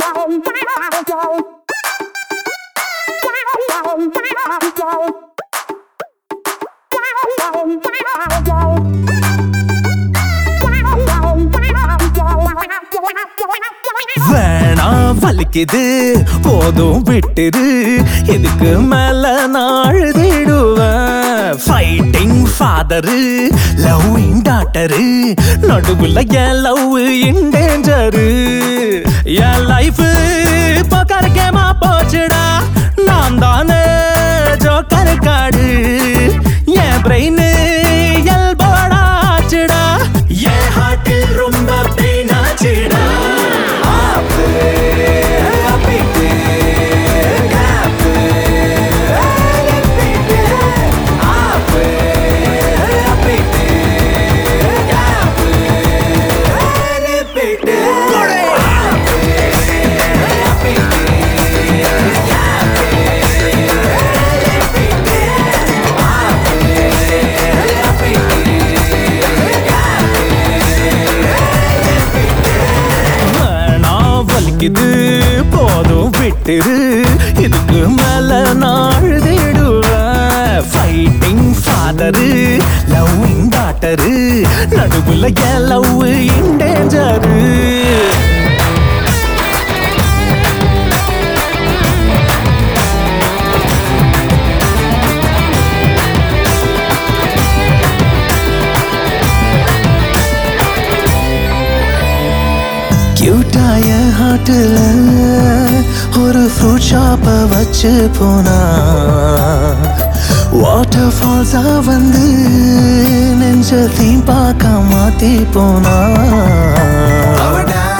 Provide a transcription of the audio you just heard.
வேணா வலிக்குது போதும் விட்டுரு இதுக்கு மேல நாள் தேடுவேன் ஃபைட்டிங் ஃபாதரு லவ்விங் டாக்டரு நடுவுல என் லவ் இன் டேஞ்சரு என் லைஃப் பக்கர் கேமா போச்சுடா நான் தானே ஜோக்கர் காடு என் பிரெயின் எல்போடாச்சுடா என் ஹார்ட்டில் ரொம்ப பெயின் ஆச்சுடா ஆப்பு, அப்பிட்டு, காப்பு, அப்பிட்டு, ஆப்பு, அப்பிட்டு, காப்பு, அப்பிட்டு. வேணா வலிக்குது போதும் விட்டுரு இதுக்கு மேல நாள் தேடுவேன் ஃபைட்டிங் ஃபாதரு லவ்விங் டாக்டரு நடுவுல என் லவ் இன் டேஞ்சரு கியூட்டாய ஹாட்டில் ஒரு ஃப்ரூட் ஷாப்பை வச்சு போனா வாட்டர் ஃபால்ஸா வந்து நெஞ்ச தீம் பார்க்க மாத்தி போனா அவடா